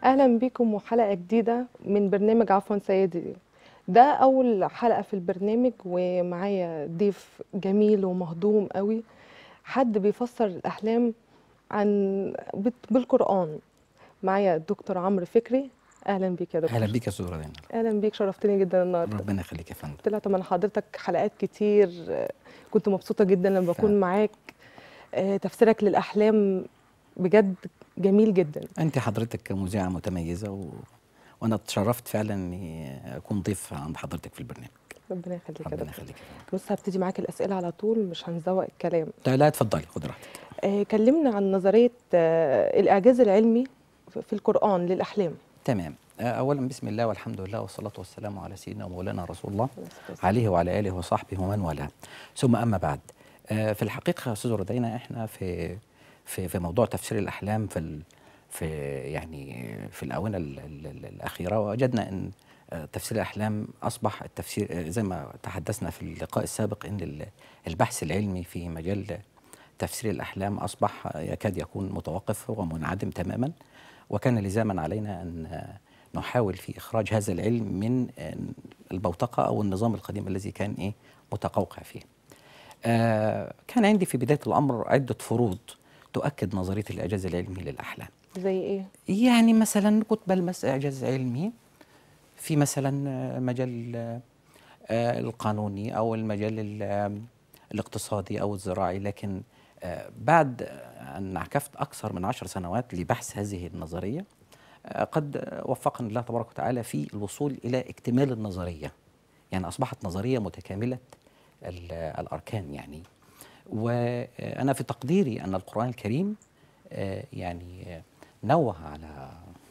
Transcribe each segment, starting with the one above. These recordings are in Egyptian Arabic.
اهلا بيكم وحلقه جديده من برنامج عفوا سيدي ده اول حلقه في البرنامج ومعايا ضيف جميل ومهضوم قوي حد بيفسر الاحلام عن بت- بالقران معايا الدكتور عمرو فكري اهلا بيك يا دكتور اهلا بيك يا استاذ رضينا اهلا بيك شرفتني جدا النهارده ربنا يخليك يا فندم طلعت من حضرتك حلقات كتير آه، كنت مبسوطه جدا لما بكون فعلا. معاك آه، تفسيرك للاحلام بجد جميل جدا انت حضرتك مذيعه متميزه و... وانا اتشرفت فعلا اني اكون ضيف عند حضرتك في البرنامج ربنا يخليك يا ربنا دكتور يخليك يا فندم. بص هبتدي معاك الاسئله على طول مش هنزوق الكلام لا لا اتفضلي خد راحتك آه كلمنا عن نظريه آه الاعجاز العلمي في في القران للاحلام تمام آه، اولا بسم الله والحمد لله والصلاه والسلام على سيدنا ومولانا رسول الله عليه وعلى اله وصحبه ومن والاه ثم اما بعد آه، في الحقيقه يا استاذ رضينا احنا في في في موضوع تفسير الاحلام في ال في يعني في الاونه ال ال ال الاخيره وجدنا ان آه، تفسير الاحلام اصبح التفسير آه، زي ما تحدثنا في اللقاء السابق ان ال- البحث العلمي في مجال تفسير الاحلام اصبح آه، يكاد يكون متوقف ومنعدم تماما وكان لزاما علينا ان آه، نحاول في اخراج هذا العلم من آه، البوتقه او النظام القديم الذي كان ايه متقوقع فيه. آه كان عندي في بدايه الامر عده فروض تؤكد نظريه الاعجاز العلمي للاحلام. زي ايه يعني مثلا كنت بلمس اعجاز علمي في مثلا آه، مجال آه، آه، القانوني او المجال ال- آه، الاقتصادي او الزراعي لكن آه، بعد ان عكفت اكثر من عشر سنوات لبحث هذه النظريه آه، قد آه، وفقني الله تبارك وتعالى في الوصول الى اكتمال النظريه يعني اصبحت نظريه متكامله ال- الاركان يعني وانا في تقديري ان القران الكريم آه، يعني آه، نوه على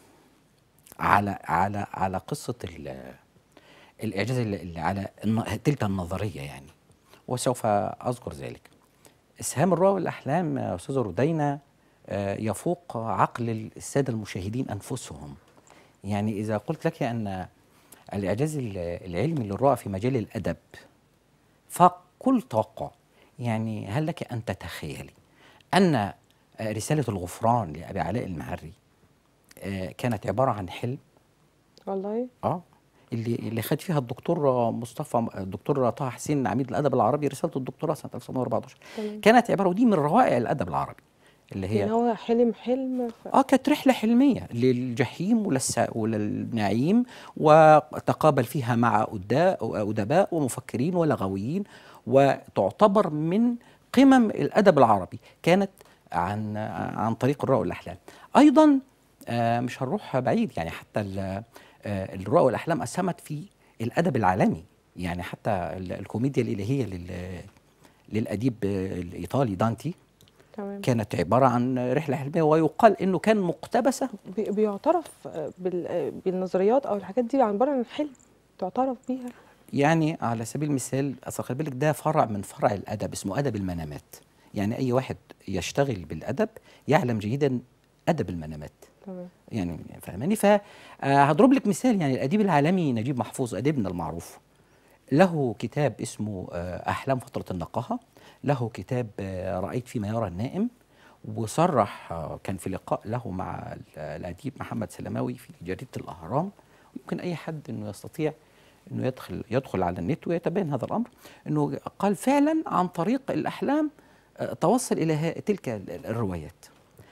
على على على قصه ال- الاعجاز اللي اللي على الن- تلك النظريه يعني وسوف اذكر ذلك اسهام الرؤى والاحلام يا استاذه ردينا آه، يفوق عقل الساده المشاهدين انفسهم يعني اذا قلت لك ان الاعجاز ال- العلمي للرؤى في مجال الادب فاق كل توقع يعني هل لك ان تتخيلي ان آه، رساله الغفران لابي علاء المعري آه، كانت عباره عن حلم والله اه اللي اللي خد فيها الدكتور مصطفى الدكتور طه حسين عميد الادب العربي رساله الدكتوراه سنه 1914 تمام. كانت عباره ودي من روائع الادب العربي اللي يعني هي هو حلم حلم ف... اه كانت رحله حلميه للجحيم وللس... وللنعيم وتقابل فيها مع أداء ادباء ومفكرين ولغويين وتعتبر من قمم الادب العربي كانت عن عن طريق الرؤى والاحلام ايضا آه، مش هنروح بعيد يعني حتى ال- آه، الرؤى والاحلام اسهمت في الادب العالمي يعني حتى ال- الكوميديا الالهيه لل للاديب آه، الايطالي دانتي تمام كانت عباره عن رحله حلميه ويقال انه كان مقتبسه بي- بيعترف آه، بال... آه، بالنظريات او الحاجات دي عباره عن حلم تعترف بيها يعني على سبيل المثال اصل خلي بالك ده فرع من فرع الادب اسمه ادب المنامات يعني اي واحد يشتغل بالادب يعلم جيدا ادب المنامات تمام يعني فاهماني فهضرب لك مثال يعني الاديب العالمي نجيب محفوظ اديبنا المعروف له كتاب اسمه آه، احلام فتره النقاهه له كتاب آه، رايت فيما يرى النائم وصرح آه، كان في لقاء له مع ال- الاديب محمد سلماوي في جريده الاهرام يمكن اي حد انه يستطيع انه يدخل يدخل على النت ويتبين هذا الامر انه قال فعلا عن طريق الاحلام آه، توصل الى ها- تلك ال- الروايات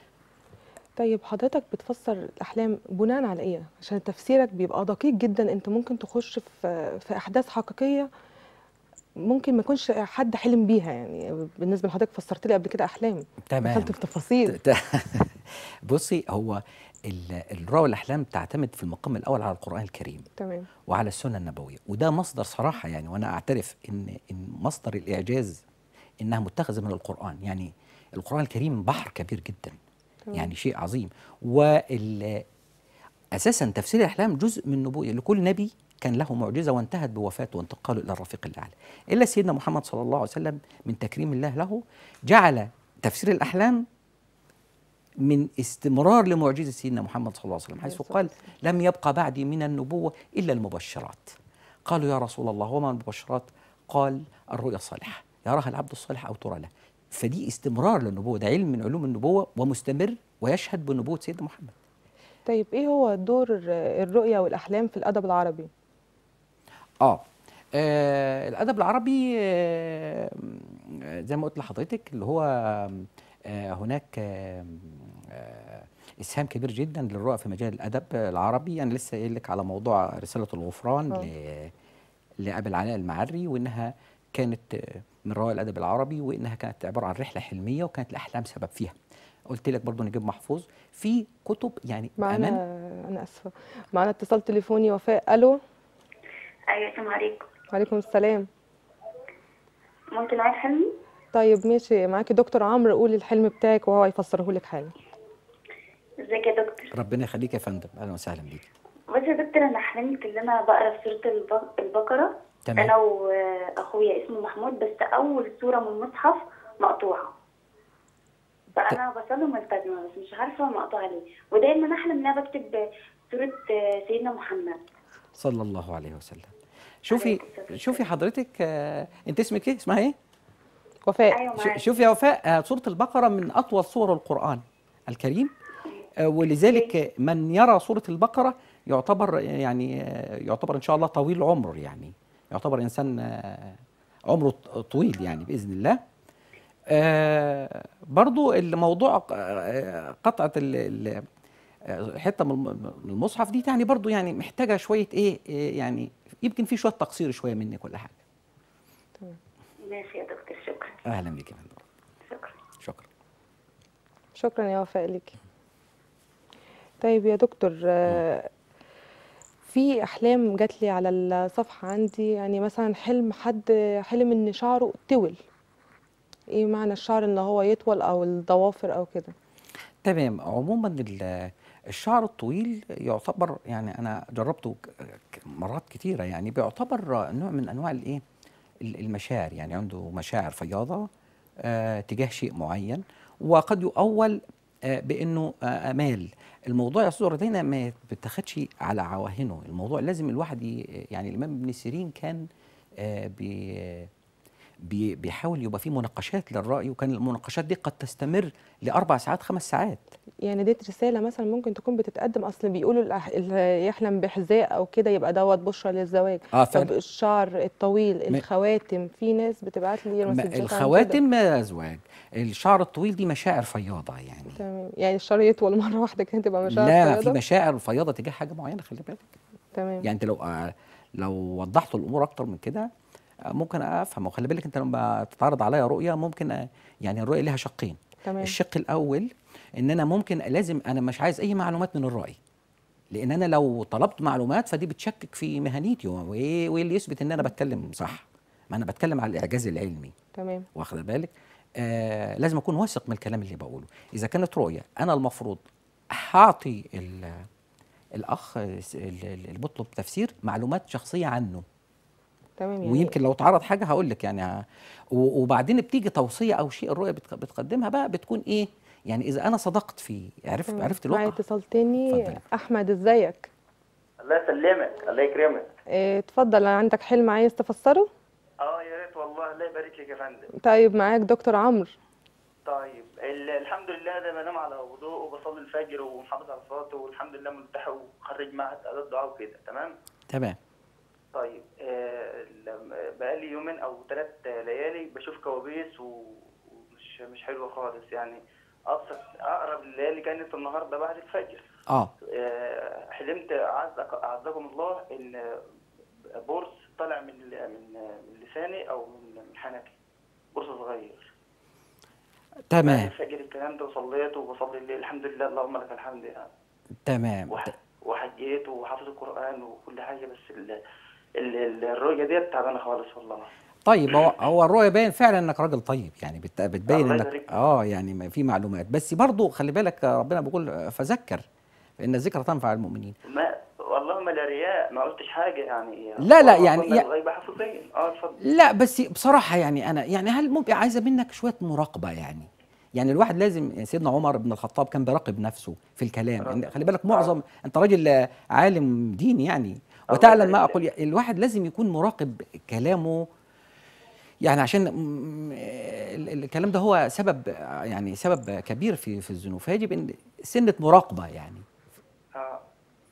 طيب حضرتك بتفسر الاحلام بناء على ايه عشان تفسيرك بيبقى دقيق جدا انت ممكن تخش في في احداث حقيقيه ممكن ما يكونش حد حلم بيها يعني بالنسبه لحضرتك فسرت لي قبل كده احلام تمام دخلت في تفاصيل ت- بصي هو ال- الرؤى والاحلام تعتمد في المقام الاول على القران الكريم تمام وعلى السنه النبويه وده مصدر صراحه يعني وانا اعترف ان ان مصدر الاعجاز انها متخذه من القران يعني القران الكريم بحر كبير جدا تمام. يعني شيء عظيم وال اساسا تفسير الاحلام جزء من نبوءه لكل نبي كان له معجزه وانتهت بوفاته وانتقاله الى الرفيق الاعلى الا سيدنا محمد صلى الله عليه وسلم من تكريم الله له جعل تفسير الاحلام من استمرار لمعجزه سيدنا محمد صلى الله عليه وسلم حيث عليه قال الصلاة لم يبقى بعدي من النبوه الا المبشرات قالوا يا رسول الله وما المبشرات قال الرؤيا الصالحه يراها العبد الصالح او ترى له فدي استمرار للنبوه ده علم من علوم النبوه ومستمر ويشهد بنبوه سيدنا محمد طيب ايه هو دور الرؤية والأحلام في الأدب العربي؟ اه آه، الادب العربي آه، زي ما قلت لحضرتك اللي هو آه، هناك آه، آه، اسهام كبير جدا للرؤى في مجال الادب العربي انا لسه قايل لك على موضوع رساله الغفران آه. ل- لابي العلاء المعري وانها كانت آه، من روائع الادب العربي وانها كانت عباره عن رحله حلميه وكانت الاحلام سبب فيها قلت لك برضو نجيب محفوظ في كتب يعني معانا بامانه أنا آسفة معانا اتصال تليفوني وفاء ألو ايوه السلام عليكم وعليكم السلام ممكن اعيد حلمي طيب ماشي معاكي دكتور عمرو قولي الحلم بتاعك وهو هيفسره لك حالا ازيك يا دكتور ربنا يخليك يا فندم اهلا وسهلا بيك بص يا دكتور انا حلمت ان انا بقرا في سوره الب- البقره تمام. انا واخويا اسمه محمود بس اول سوره من المصحف مقطوعه فانا بصلي ملتزمه بس مش عارفه مقطوعه ليه ودايما احلم ان انا بكتب سوره سيدنا محمد صلى الله عليه وسلم شوفي عليكم السلام. شوفي حضرتك آه، انت اسمك ايه اسمها ايه وفاء ايوه ش- معاك شوفي يا وفاء آه، سورة البقرة من أطول سور القرآن الكريم آه، ولذلك آه، من يرى سورة البقرة يعتبر يعني آه، يعتبر إن شاء الله طويل العمر يعني يعتبر إنسان آه، عمره ط- طويل يعني بإذن الله آه، برضو الموضوع آه، قطعة ال- ال- آه، حتة من الم- من المصحف دي يعني برضو يعني محتاجة شوية إيه إيه يعني يمكن في شوية تقصير شوية منك ولا حاجة ماشي يا دكتور شكرا أهلا بك يا فندم شكرا شكرا شكرا يا وفاء ليكي طيب يا دكتور آه، في احلام جات لي على الصفحه عندي يعني مثلا حلم حد حلم ان شعره طول ايه معنى الشعر ان هو يطول او الضوافر او كده تمام عموما ال- الشعر الطويل يعتبر يعني انا جربته ك- ك- مرات كتيره يعني بيعتبر نوع من انواع الايه ال- المشاعر يعني عنده مشاعر فياضه آه تجاه شيء معين وقد يؤول آه بانه آه امال الموضوع يا استاذ ردينا ما بتاخدش على عواهنه الموضوع لازم الواحد ي- يعني الامام ابن سيرين كان آه بي بي- بيحاول يبقى في مناقشات للرأي وكان المناقشات دي قد تستمر لأربع ساعات خمس ساعات يعني ديت رساله مثلا ممكن تكون بتتقدم اصل بيقولوا الأح- اللي يحلم بحذاء او كده يبقى دوت بشرى للزواج اه طب فعلا الشعر الطويل ما- الخواتم في ناس بتبعت لي ما- مسجات عن كده. الخواتم أزواج الشعر الطويل دي مشاعر فياضة يعني تمام يعني الشعر يطول مره واحده كده تبقى مشاعر لا في فياضة؟ مشاعر فياضة تجاه حاجة معينة خلي بالك تمام يعني انت لو آه، لو وضحت الامور اكتر من كده آه، ممكن افهم وخلي بالك انت لما تتعرض عليا رؤيه ممكن آه، يعني الرؤيه لها شقين تمام الشق الاول ان انا ممكن لازم انا مش عايز اي معلومات من الرأي لان انا لو طلبت معلومات فدي بتشكك في مهنيتي وايه وايه اللي يثبت ان انا بتكلم صح ما انا بتكلم على الاعجاز العلمي تمام واخد بالك آه لازم اكون واثق من الكلام اللي بقوله اذا كانت رؤيه انا المفروض هعطي ال- الاخ س- ال- ال- اللي بيطلب تفسير معلومات شخصيه عنه تمام يعني ويمكن لو اتعرض حاجه هقول لك يعني ه- و- وبعدين بتيجي توصيه او شيء الرؤيه بتق- بتقدمها بقى بتكون ايه يعني اذا انا صدقت فيه عرفت تمام. عرفت معايا الواقع اتصال تاني اتفضلي. احمد ازيك الله يسلمك الله يكرمك اه، اتفضل عندك حلم عايز تفسره اه يا ريت والله الله يبارك لك يا فندم طيب معاك دكتور عمرو طيب ال- الحمد لله ده بنام على وضوء وبصلي الفجر ومحافظ على صلاته والحمد لله ملتحق وخريج معهد اداب دعاء وكده تمام تمام طيب آه لما- بقالي يومين او ثلاث ليالي بشوف كوابيس و- ومش مش حلوه خالص يعني ابسط اقرب الليالي كانت النهارده بعد الفجر اه آه، حلمت أعزك أعزكم الله إن بورس طالع من من من لساني أو من من حنكي بورس صغير بعد تمام الفجر الكلام ده وصليت وبصلي الليل الحمد لله اللهم لك الحمد يعني تمام وح- وحجيت وحافظ القرآن وكل حاجة بس ال ال- ال- الرؤية ديت تعبانة خالص والله طيب هو هو الرؤيه باين فعلا انك راجل طيب يعني بت- بتبين الله انك يبارك فيك. اه يعني ما في معلومات بس برضو خلي بالك آه، ربنا بيقول آه، فذكر فان الذكر تنفع المؤمنين ما والله ما لا رياء ما قلتش حاجة يعني لا، لا، والله يعني- كنا يعني- الغيبة حافظين اه اتفضل لا بس بصراحة يعني أنا يعني هل ممكن عايزة منك شوية مراقبة يعني يعني الواحد لازم سيدنا عمر بن الخطاب كان بيراقب نفسه في الكلام يعني خلي بالك معظم أنت راجل آه، عالم دين يعني وتعلم ما يبارك أقول الواحد لازم يكون مراقب كلامه يعني عشان م- ال- الكلام ده هو سبب آه، يعني سبب كبير في في الذنوب فيجب ان سنة مراقبة يعني اه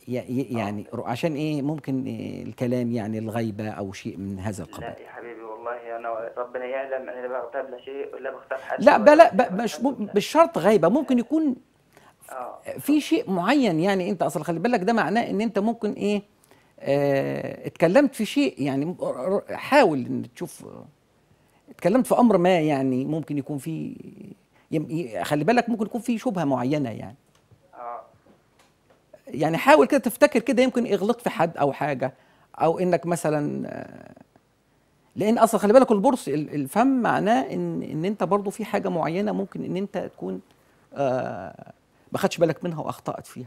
ي- ي- يعني رو- عشان ايه ممكن إيه الكلام يعني الغيبه او شيء من هذا القبيل لا يا حبيبي والله انا ربنا يعلم انا لا بغتاب لا شيء ولا بغتاب حد لا ولا بلا بغتاب ب- مش حد مو- ولا- مش شرط غيبه ممكن يكون اه في شيء معين يعني انت اصلا خلي بالك ده معناه ان انت ممكن ايه اه اتكلمت في شيء يعني م- ر- ر- حاول ان تشوف آه، اتكلمت في امر ما يعني ممكن يكون في يم- ي- خلي بالك ممكن يكون في شبهه معينه يعني اه يعني حاول كده تفتكر كده يمكن اغلط في حد او حاجه او انك مثلا آه، لان اصلا خلي بالك البرص ال- الفم معناه ان ان انت برضو في حاجه معينه ممكن ان انت تكون آه، ما خدش بالك منها واخطات فيها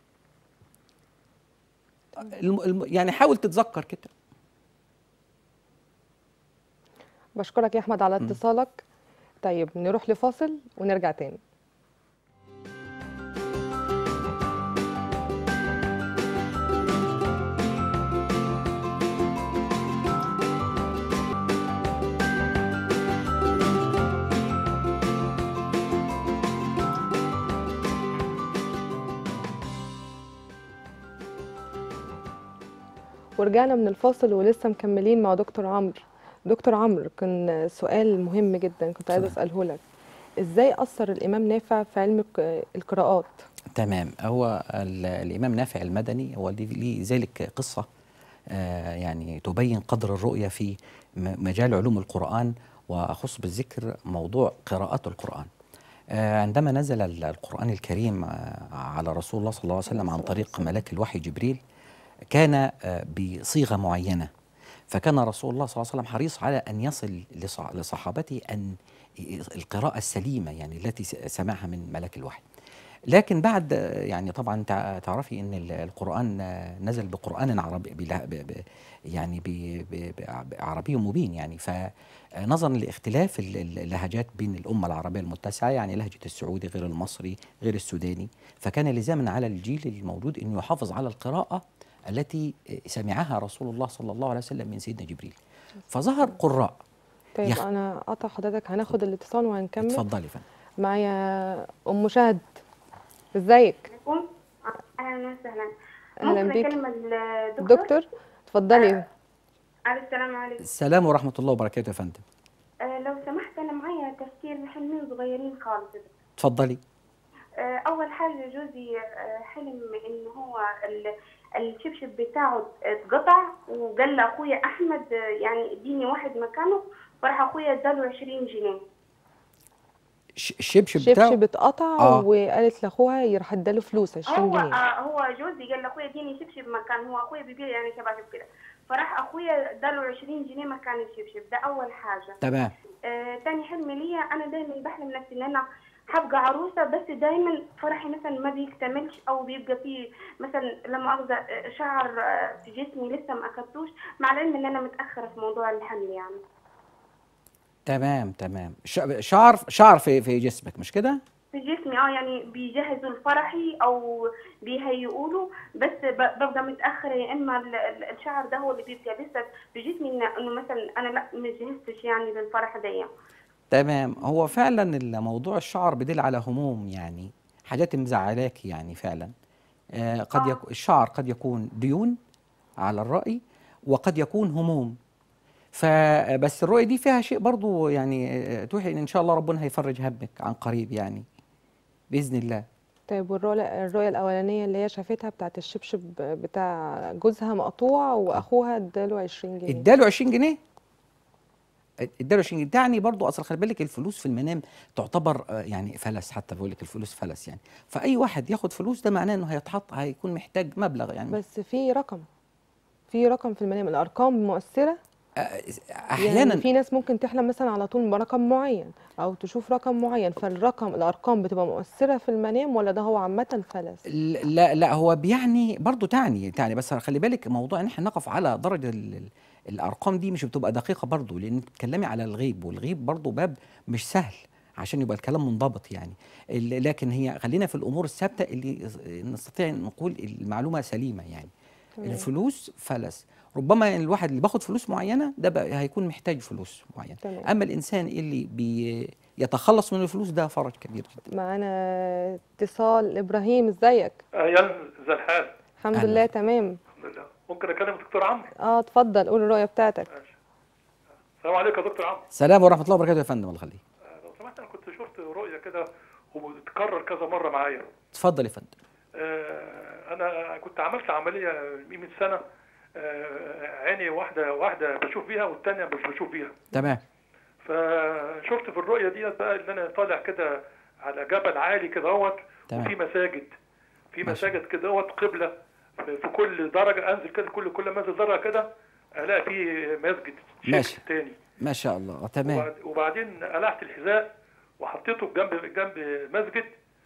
الم الم يعني حاول تتذكر كده بشكرك يا احمد على اتصالك طيب نروح لفاصل ونرجع تاني ورجعنا من الفاصل ولسه مكملين مع دكتور عمرو دكتور عمرو كان سؤال مهم جدا كنت عايزه اتفضل. اساله لك ازاي اثر الامام نافع في علم الق- القراءات تمام هو ال- الامام نافع المدني هو ليه- ليه ذلك قصه آه، يعني تبين قدر الرؤيه في م- مجال علوم القران واخص بالذكر موضوع قراءات القران آه، عندما نزل ال- القرآن الكريم آه، على رسول الله صلى الله عليه وسلم عن طريق ملاك الوحي جبريل كان آه، بصيغة معينة فكان رسول الله صلى الله عليه وسلم حريص على أن يصل لصع- لصحابته أن ي- القراءة السليمة يعني التي س- سمعها من ملاك الوحي لكن بعد آه، يعني طبعا تع- تعرفي ان ال- القران آه، نزل بقران عربي بلا- ب- ب- يعني ب- ب- ب- بعربي مبين يعني فنظرا لاختلاف ال- ال- اللهجات بين الامه العربيه المتسعه يعني لهجه السعودي غير المصري غير السوداني فكان لزاما على الجيل الموجود انه يحافظ على القراءه التي آه، سمعها رسول الله صلى الله عليه وسلم من سيدنا جبريل فظهر قراء طيب يخ- انا قطع حضرتك هناخد الاتصال وهنكمل اتفضلي فندم معايا ام شهد ازيك عليكم اهلا وسهلا أهلاً ممكن بيك. اكلم الدكتور دكتور اتفضلي على السلام عليكم السلام ورحمه الله وبركاته يا فندم آه لو سمحت انا معايا تفسير حلمين صغيرين خالص اتفضلي آه اول حاجه جوزي آه حلم ان هو ال- الشبشب بتاعه اتقطع وقال لاخويا احمد آه، يعني اديني واحد مكانه فراح اخويا اداله 20 جنيه ش- الشبشب بتاعه شبشب اتقطع آه. وقالت لاخوها يروح اداله فلوس 20 هو جنيه آه هو جوزي قال لاخويا اديني شبشب مكان هو اخويا بيبيع يعني شباشب كده فراح اخويا اداله 20 جنيه مكان الشبشب ده اول حاجه تمام آه تاني حلم ليا انا دايما بحلم نفسي ان انا هبقى عروسه بس دايما فرحي مثلا ما بيكتملش او بيبقى فيه مثلا لما اخذ شعر آه، في جسمي لسه ما اخدتوش مع العلم ان انا متاخره في موضوع الحمل يعني تمام تمام ش- شعر شعر في في جسمك مش كده؟ في جسمي اه يعني بيجهزوا لفرحي او بيهيئوا له بس ب- ببقى متاخره يا اما ال- ال- الشعر ده هو اللي بيبقى لسه في جسمي إن- انه مثلا انا لا ما جهزتش يعني للفرح ده تمام هو فعلا الموضوع الشعر بدل على هموم يعني حاجات مزعلاك يعني فعلا آه قد آه. يكون الشعر قد يكون ديون على الرأي وقد يكون هموم فبس الرؤية دي فيها شيء برضو يعني آه، توحي ان ان شاء الله ربنا هيفرج همك عن قريب يعني بإذن الله طيب والرؤية الرؤية الأولانية اللي هي شافتها بتاعت الشبشب بتاع جوزها مقطوع وأخوها اداله 20 جنيه اداله 20 جنيه اداله 20 جنيه تعني برضو اصل خلي بالك الفلوس في المنام تعتبر آه، يعني فلس حتى بقول لك الفلوس فلس يعني فاي واحد ياخد فلوس ده معناه انه هيتحط هيكون محتاج مبلغ يعني بس في رقم في رقم في المنام الأرقام مؤثرة آه، يعني احيانا في ناس ممكن تحلم مثلا على طول برقم معين أو تشوف رقم معين فالرقم الأرقام بتبقى مؤثرة في المنام ولا ده هو عامة فلس لا لا هو بيعني برضه تعني تعني بس خلي بالك موضوع ان احنا نقف على درجه ال- ال- الارقام دي مش بتبقى دقيقه برضه لان بتتكلمي على الغيب والغيب برضه باب مش سهل عشان يبقى الكلام منضبط يعني ال- لكن هي خلينا في الامور الثابته اللي نستطيع أن نقول المعلومه سليمه يعني تمام. الفلوس فلس ربما الواحد اللي باخد فلوس معينه ده بقى هيكون محتاج فلوس معينه تمام. اما الانسان اللي بيتخلص من الفلوس ده فرج كبير جدا معانا اتصال إبراهيم ازيك اهلا زي الحال الحمد أهلا. لله تمام الحمد لله ممكن اكلم الدكتور عمرو اه اتفضل قول الرؤيه بتاعتك السلام عليكم يا دكتور عمرو السلام ورحمه الله وبركاته يا فندم الله يخليك آه، لو سمحت انا كنت شفت رؤيه كده وبتتكرر كذا مره معايا اتفضل يا فندم آه، انا كنت عملت عمليه من سنه آه، عيني واحده واحده بشوف بيها والتانيه مش بشوف بيها تمام فشفت في الرؤيه ديت بقى ان انا طالع كده على جبل عالي كده اهوت تمام. وفي مساجد في ما شاء مساجد كده اهوت قبله في في كل درجه انزل كده كل كل ما انزل درجه كده الاقي في مسجد ماشي. شكل تاني ما شاء الله تمام وبعد- وبعدين قلعت الحذاء وحطيته جنب جنب مسجد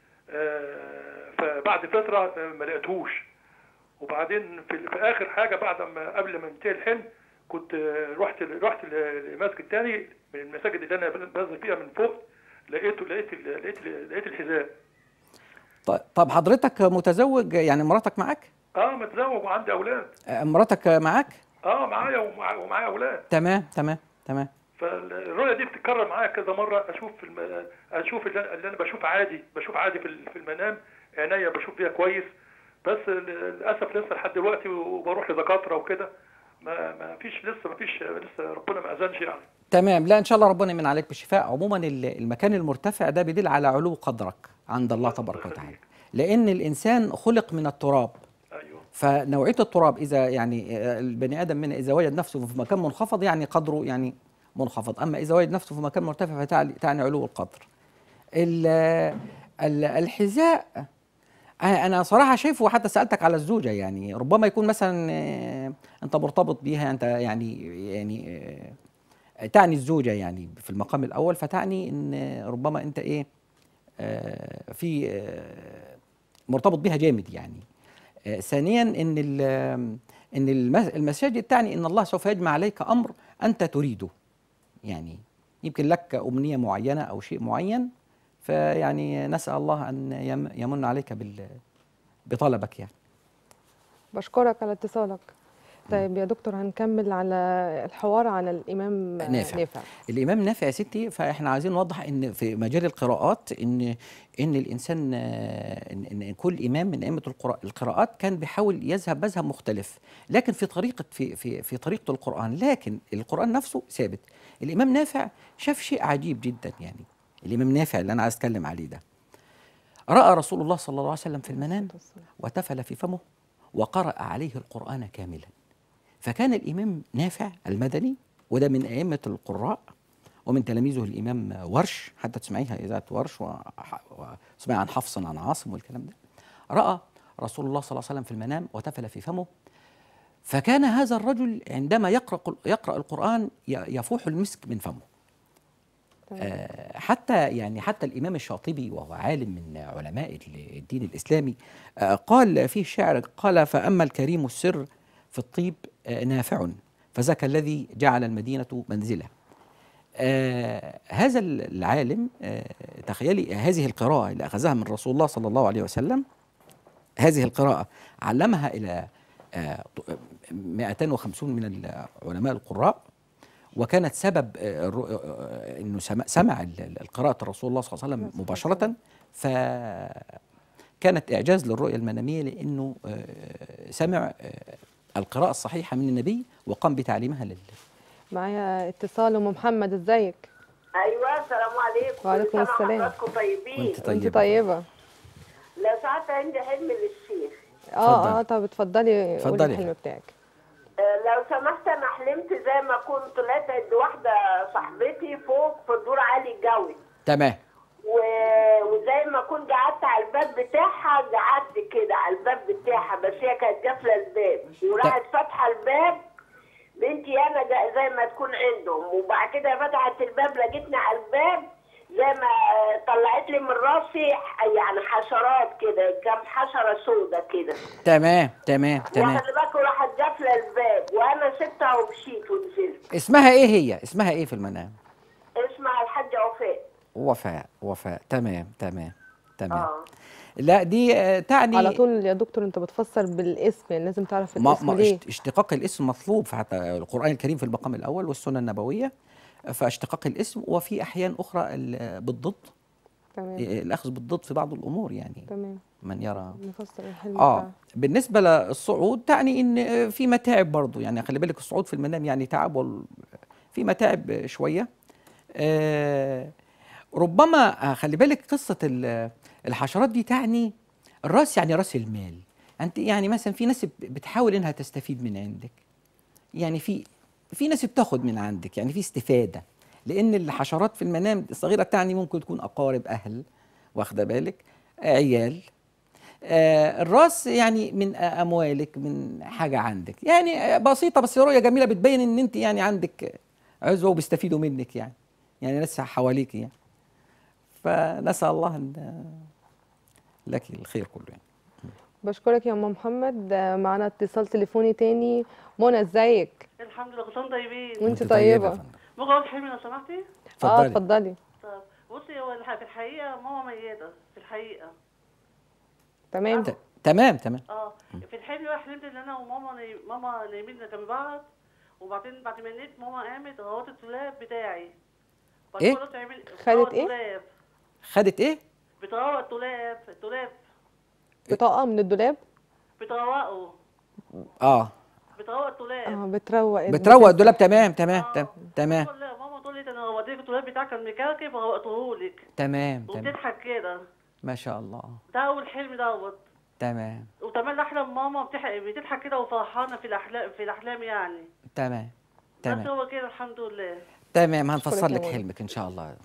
آه، فبعد فتره آه، ما لقيتهوش وبعدين في, في اخر حاجه بعد ما قبل ما انتهي الحلم كنت آه، رحت رحت لمسجد تاني من المساجد اللي انا بنزل فيها من فوق لقيته لقيت ال- لقيت ال- لقيت الحذاء طيب طب حضرتك متزوج يعني مراتك معاك اه متزوج وعندي اولاد آه، مراتك معاك اه معايا ومع- ومعايا اولاد تمام تمام تمام فالرؤيه دي بتتكرر معايا كذا مره اشوف في الم... اشوف اللي اللي انا بشوف عادي بشوف عادي في ال- في المنام عينيا بشوف فيها كويس بس ل- للاسف لسه لحد دلوقتي وبروح لدكاتره وكده ما ما فيش لسه ما فيش لسه ربنا ما اذنش يعني تمام لا ان شاء الله ربنا يمن عليك بالشفاء عموما ال- المكان المرتفع ده بيدل على علو قدرك عند الله تبارك وتعالى لان الانسان خلق من التراب ايوه فنوعيه التراب اذا يعني آه، البني ادم من اذا وجد نفسه في مكان منخفض يعني قدره يعني منخفض اما اذا وجد نفسه في مكان مرتفع فتعني تعني علو القدر ال- ال- الحذاء أنا أنا صراحة شايفه حتى سألتك على الزوجة يعني ربما يكون مثلا آه، أنت مرتبط بيها أنت يعني يعني آه، تعني الزوجة يعني في المقام الأول فتعني إن ربما أنت إيه آه، في آه، مرتبط بها جامد يعني آه، ثانيا ان ال- ان المس- المساجد تعني ان الله سوف يجمع عليك امر انت تريده يعني يمكن لك امنيه معينه او شيء معين فيعني نسال الله ان يم- يمن عليك بال بطلبك يعني بشكرك على اتصالك طيب يا دكتور هنكمل على الحوار على الامام نافع. نافع الامام نافع يا ستي فاحنا عايزين نوضح ان في مجال القراءات ان ان الانسان آه، ان, إن كل امام من ائمه القراء- القراءات كان بيحاول يذهب مذهب مختلف لكن في طريقه في في في طريقه القران لكن القران نفسه ثابت الامام نافع شاف شيء عجيب جدا يعني الامام نافع اللي انا عايز اتكلم عليه ده راى رسول الله صلى الله عليه وسلم في المنام وتفل في فمه وقرأ عليه القرآن كاملا فكان الإمام نافع المدني وده من أئمة القراء ومن تلاميذه الإمام ورش حتى تسمعيها إذاعة ورش وح- وتسمعي عن حفص عن عاصم والكلام ده رأى رسول الله صلى الله عليه وسلم في المنام وتفل في فمه فكان هذا الرجل عندما يقرأ يقرأ القرآن ي- يفوح المسك من فمه آه، حتى يعني حتى الامام الشاطبي وهو عالم من علماء الدين الاسلامي آه، قال فيه شعر قال فاما الكريم السر في الطيب آه، نافع فذاك الذي جعل المدينه منزله آه هذا العالم آه تخيلي هذه القراءه اللي اخذها من رسول الله صلى الله عليه وسلم هذه القراءه علمها الى آه 250 من علماء القراء وكانت سبب آه، الرؤ- آه، انه سمع, سمع ال- ال- القراءة رسول الله صلى الله عليه وسلم مباشرة فكانت اعجاز للرؤية المنامية لانه آه، سمع آه، القراءة الصحيحة من النبي وقام بتعليمها لل معايا اتصال ام محمد ازيك ايوه السلام عليكم وعليكم كل سنة السلام. وحضراتكم طيبين وانت انت طيبة طيبه لو ساعات عندي حلم للشيخ اه اه طب اتفضلي قولي اتفضلي. الحلم بتاعك آه، لو سمحت انا حلمت زي ما كنت طلعت عند واحده صاحبتي فوق في الدور عالي قوي تمام و... وزي ما كنت قعدت على الباب بتاعها قعدت كده على الباب بتاعها بس هي كانت قافله الباب وراحت فاتحه الباب بنتي انا جا- زي ما تكون عندهم وبعد كده فتحت الباب لقيتني على الباب زي ما آه، طلعت لي من راسي ح- يعني حشرات كده كام حشره سودة كده تمام تمام تمام خلي بالك وراحت قافله الباب وانا سبتها ومشيت ونزلت اسمها ايه هي اسمها ايه في المنام اسمها الحاجه وفاء وفاء وفاء تمام تمام تمام اه لا دي آه، تعني على طول يا دكتور انت بتفسر بالاسم يعني لازم تعرف ما الاسم ما ليه اشت- اشتقاق الاسم مطلوب في حتى القرآن الكريم في المقام الأول والسنة النبوية فاشتقاق الاسم وفي أحيان أخرى ال- بالضد تمام الأخذ بالضد في بعض الأمور يعني تمام من يرى نفسر الحلم اه بتاعه. بالنسبه للصعود تعني ان في متاعب برضو يعني خلي بالك الصعود في المنام يعني تعب وال... في متاعب شويه آه ربما آه، خلي بالك قصه ال- الحشرات دي تعني الراس يعني راس المال انت يعني مثلا في ناس بتحاول انها تستفيد من عندك يعني في في ناس بتاخد من عندك يعني في استفاده لان الحشرات في المنام الصغيره تعني ممكن تكون اقارب اهل واخده بالك آه، عيال آه، الراس يعني من آه، اموالك من حاجه عندك يعني آه، بسيطه بس رؤيه جميله بتبين ان انت يعني عندك عزوه وبيستفيدوا منك يعني يعني ناس حواليك يعني فنسال الله ان لك الخير كله يعني بشكرك يا ام محمد آه، معانا اتصال تليفوني تاني منى ازيك الحمد لله كل سنه طيبين وانت يا طيبه فندم. ممكن اقول حلمي لو سمحتي اه اتفضلي اتفضلي طب بصي هو الح- في الحقيقه ماما ميته في الحقيقه تمام ت- تمام تمام اه في الحلم بقى حلمت ان انا وماما ناي... ماما نايمين جنب بعض وبعدين بعد ما نمت ماما قامت غوطت الدولاب بتاعي إيه؟ قلت تعمل خدت إيه؟ الدولاب خدت ايه بتروق الدولاب الدولاب بطاقه من الدولاب بتروقه اه بتروق الدولاب اه بتروق ال- بتروق الدولاب تمام تمام آه. تمام تمام تقول لي- ماما تقول لي ده انا وديك الدولاب بتاعك كان مكركب وغوقته لك تمام تمام وبتضحك كده ما شاء الله ده اول حلم دوت تمام وكمان احلم ماما بتضحك بتضحك كده وفرحانه في الاحلام في الاحلام يعني تمام بس تمام هو كده الحمد لله تمام أشكرك هنفسر يا لك منى. حلمك ان شاء الله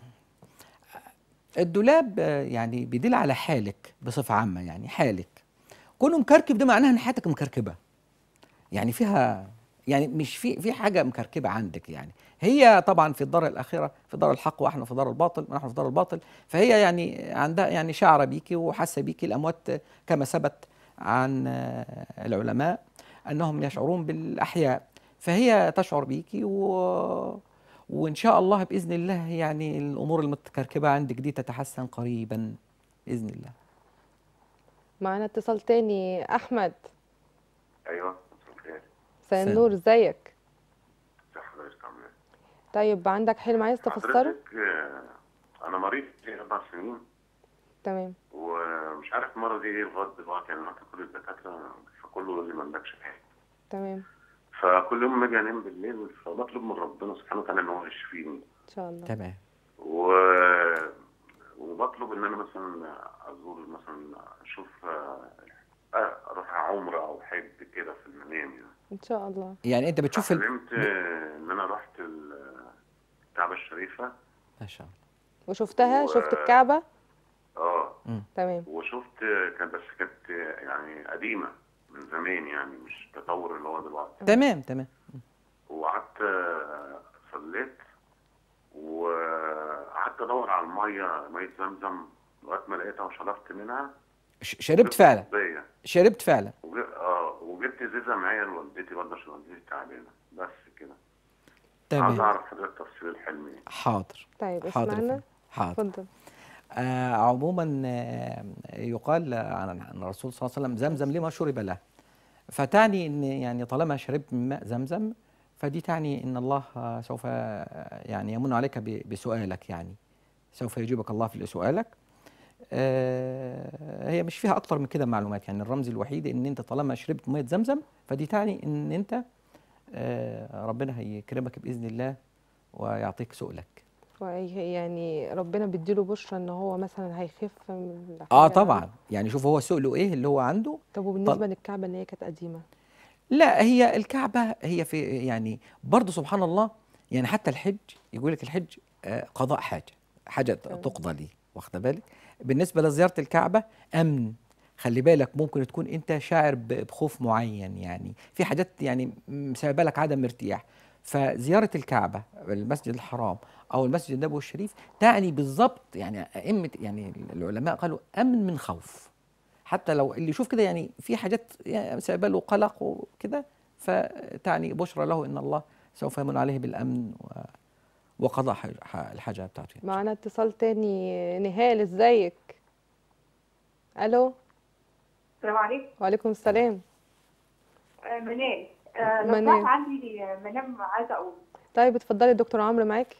الدولاب آه، يعني بيدل على حالك بصفه عامه يعني حالك كونه مكركب ده معناها ان حياتك مكركبه يعني فيها يعني مش في في حاجه مكركبه عندك يعني هي طبعا في الدار الاخره في دار الحق واحنا في دار الباطل ونحن في دار الباطل فهي يعني عندها يعني شعر بيكي وحاسه بيكي الاموات كما ثبت عن آه، العلماء انهم يشعرون بالاحياء فهي تشعر بيكي و وان شاء الله باذن الله يعني الامور المتكركبه عندك دي تتحسن قريبا باذن الله معانا اتصال تاني احمد ايوه مساء الخير مساء مساء النور ازيك ازي حضرتك عامل ايه؟ طيب عندك حلم عايز تفسره حضرتك آه، انا مريض في اربع سنين تمام ومش عارف مرضي ايه لغايه دلوقتي يعني رحت كل الدكاتره فكله يقول لي ما عندكش حاجه تمام فكل يوم ما اجي انام بالليل فبطلب من ربنا سبحانه وتعالى ان هو يشفيني ان شاء الله تمام و... وبطلب ان انا مثلا ازور مثلا اشوف آه، آه، اروح عمره او حج كده في المنام يعني ان شاء الله يعني انت بتشوف ال... حلمت آه، ان انا رحت ال- الكعبه الشريفه ما شاء الله وشفتها و- شفت الكعبه اه تمام وشفت كانت بس كانت يعني قديمه من زمان يعني مش التطور اللي هو دلوقتي تمام تمام وقعدت آه، صليت وقعدت ادور على الميه ميه زمزم لغايه ما لقيتها وشربت منها ش- شربت فعلا بيا شربت فعلا وج- اه وجبت ازازه معايا لوالدتي برضه عشان والدتي تعبانه بس كده عاوز تمام اعرف حضرتك تفسير الحلم ايه حاضر طيب حاضر يا اسمعنا فندم. حاضر اتفضل آه عموما آه يقال عن عن الرسول صلى الله عليه وسلم زمزم لما شرب له فتعني ان يعني طالما شربت من ماء زمزم فدي تعني ان الله آه، سوف آه، يعني يمن عليك ب- بسؤالك يعني سوف يجيبك الله في سؤالك آه، هي مش فيها اكتر من كده معلومات يعني الرمز الوحيد ان انت طالما شربت ميه زمزم فدي تعني ان انت آه، ربنا هيكرمك باذن الله ويعطيك سؤلك وهي- يعني ربنا بيديله بشرى ان هو مثلا هيخف من اه حاجة طبعا عنده. يعني شوف هو سؤله ايه اللي هو عنده طب وبالنسبه للكعبه اللي هي كانت قديمه لا هي الكعبة هي في يعني برضه سبحان الله يعني حتى الحج يقول لك الحج آه، قضاء حاجة حاجة تمام. تقضى لي واخده بالك بالنسبة لزيارة الكعبة أمن خلي بالك ممكن تكون أنت شاعر ب- بخوف معين يعني في حاجات يعني مسببة لك عدم ارتياح فزيارة الكعبة المسجد الحرام أو المسجد النبوي الشريف تعني بالضبط يعني أئمة يعني العلماء قالوا أمن من خوف حتى لو اللي يشوف كده يعني في حاجات يعني سبب له قلق وكده فتعني بشرى له ان الله سوف يمن عليه بالامن و وقضاء حاج- ح- الحاجه بتاعته يعني. معانا اتصال تاني نهال ازيك الو السلام عليكم وعليكم السلام آه، منال آه، لو منال. سمحت عندي آه، منام عايزه اقول طيب اتفضلي دكتور عمرو معاكي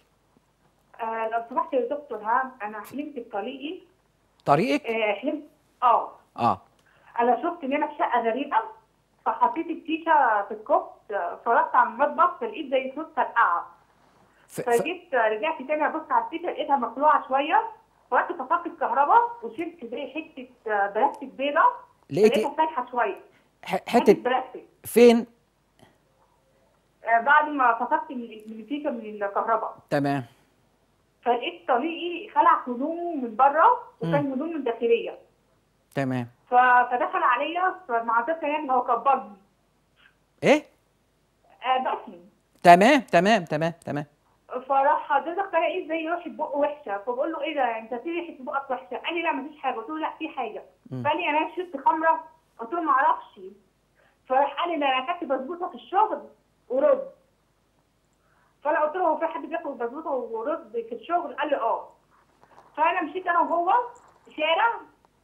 آه، لو سمحت يا دكتور ها انا حلمت بطريقي طريقك آه، حلمت اه اه انا شفت ان انا في شقه غريبه فحطيت الفيشه في الكوب فرحت على المطبخ فلقيت زي صوت فرقعه ف... ف... فجيت رجعت تاني ابص على الفيشه لقيتها مخلوعه شويه فرحت فصلت الكهرباء وشلت زي حته بلاستيك بيضه لقيتي لقيتها سايحه شويه ح- حته حته بلاستيك فين آه، بعد ما فصلت من من الفيشه من الكهرباء تمام فلقيت طليقي خلع هدومه من بره وكان هدوم من داخليه تمام ف- فدخل عليا فمع ذلك يعني هو كبرني ايه آه، بسني تمام تمام تمام تمام فراح حضرتك طلع ايه ازاي ريحه بقه وحشه فبقول له ايه ده انت في ريحه بقك وحشه قال لي لا مفيش حاجه قلت له لا في حاجه مم. فقال لي انا شربت خمره قلت له ما اعرفش فراح قال لي ده انا اكلت بسبوسه في الشغل ورز فانا قلت له هو في حد بياكل بسبوسه ورز في الشغل قال لي اه فانا مشيت انا وهو شارع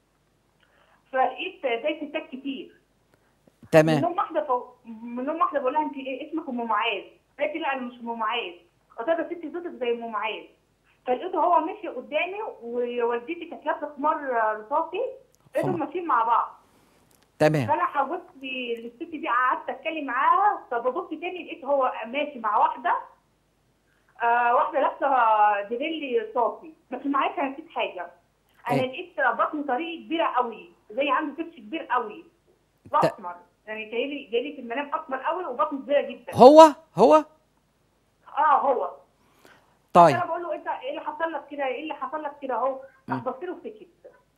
فلقيت زي ستات كتير تمام منهم واحده فوق منهم واحده بقول لها انت ايه اسمك ام معاذ قالت لي لا انا مش ام معاذ قلت لها ستي صوتك زي ام معاذ فلقيته هو مشي قدامي ووالدتي كانت لابسه خمار رصاصي لقيتهم خمار. ماشيين مع بعض تمام فانا حاولت للست دي قعدت اتكلم معاها فببص تاني لقيت هو ماشي مع واحده آه واحده لابسه ديريلي صافي بس معايا كان نسيت حاجه انا إيه؟ لقيت بطن طريقي كبيره قوي زي عنده كبش كبير قوي اسمر يعني جايلي جايلي في المنام اسمر قوي وبطن كبيره جدا هو هو اه هو طيب انا بقول له انت ايه اللي حصل لك كده ايه اللي حصل لك كده اهو راح مم. بص له سكت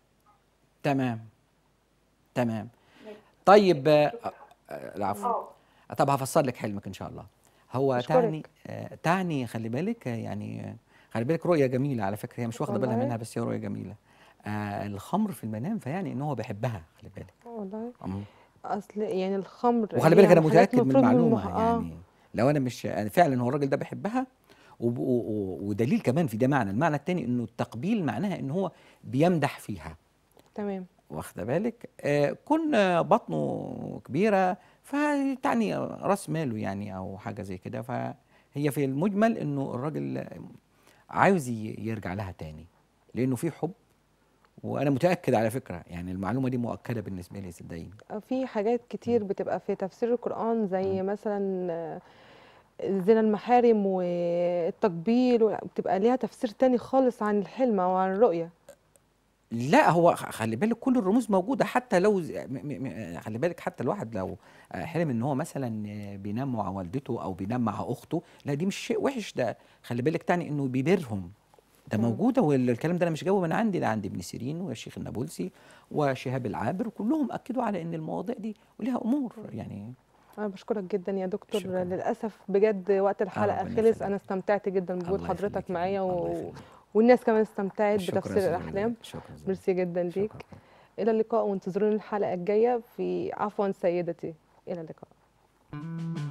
تمام تمام طيب آه، آه، العفو اه طب هفسر لك حلمك ان شاء الله هو أشكرك. تعني آه، تعني خلي بالك آه، يعني آه، خلي بالك رؤيه جميله على فكره هي مش واخده بالها والله. منها بس هي رؤيه جميله آه الخمر في المنام فيعني ان هو بيحبها خلي بالك والله أم. اصل يعني الخمر وخلي بالك هي انا حاجات متاكد من مفروض المعلومه المح- آه. يعني لو انا مش يعني فعلا هو الراجل ده بيحبها وب- و- و- ودليل كمان في ده معنى المعنى الثاني انه التقبيل معناها ان هو بيمدح فيها تمام واخده بالك آه كن آه، بطنه كبيره فتعني راس ماله يعني او حاجه زي كده فهي في المجمل انه الراجل عاوز ي- يرجع لها تاني لانه في حب وانا متاكد على فكره يعني المعلومه دي مؤكده بالنسبه لي صدقيني في حاجات كتير بتبقى في تفسير القرآن زي مثلا آه، زنا المحارم والتقبيل و- بتبقى ليها تفسير تاني خالص عن الحلم او عن الرؤية لا هو خ- خلي بالك كل الرموز موجوده حتى لو ز- م- م- م- خلي بالك حتى الواحد لو آه، حلم ان هو مثلا آه، بينام مع والدته او بينام مع اخته لا دي مش شيء وحش ده خلي بالك تاني انه بيبرهم ده مم. موجوده والكلام ده انا مش جاوب من عندي ده عند ابن سيرين والشيخ النابلسي وشهاب العابر كلهم اكدوا على ان المواضيع دي ولها امور يعني انا بشكرك جدا يا دكتور شكراً. للاسف بجد وقت الحلقة ربنا خلص يخليك. انا استمتعت جدا بوجود الله حضرتك يخليك يا معايا رب، الله و... يخليك. والناس كمان استمتعت شكراً يا بتفسير أستاذة الاحلام منى. شكرا جزيلا. ميرسي جدا ليك شكراً. الى اللقاء وانتظروني الحلقة الجاية في عفوا سيدتي الى اللقاء